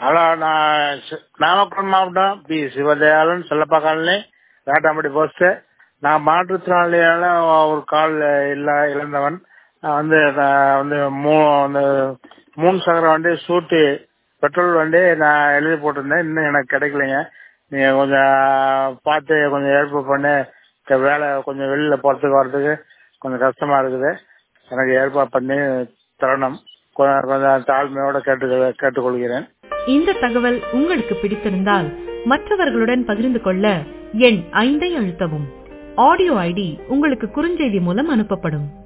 hello நான் சி- நாமக்கல் மாவட்டம் P Sivadayalan Chellappa colony Vettampatti post நான் மாற்றுத்திறனாளியால ஒரு கால் இல்ல இழந்தவன் நான் வந்து நான் வந்து மூ அந்த மூணு சக்கர வண்டி சூட்டி பெட்ரோல் வண்டி நான் எழுதி போட்டிருந்தேன் இன்னும் எனக்கு கிடைக்கலைங்க நீங்க கொஞ்சம் பார்த்து கொஞ்சம் ஏற்பாடு பண்ணி இந்த வேலை கொஞ்சம் வெளியில போறதுக்கு வர்றதுக்கு கொஞ்சம் கஷ்டமா இருக்குது எனக்கு ஏற்பாடு பண்ணி தரணும் கொ- கொஞ்சம் தாழ்மையோட கேட்டு கேட்டுக்கொள்கிறேன் இந்த தகவல் உங்களுக்கு பிடித்திருந்தால் மற்றவர்களுடன் பகிர்ந்து கொள்ள எண் ஐந்தை அழுத்தவும் ஆடியோ ஐடி உங்களுக்கு குறுஞ்செய்தி மூலம் அனுப்பப்படும்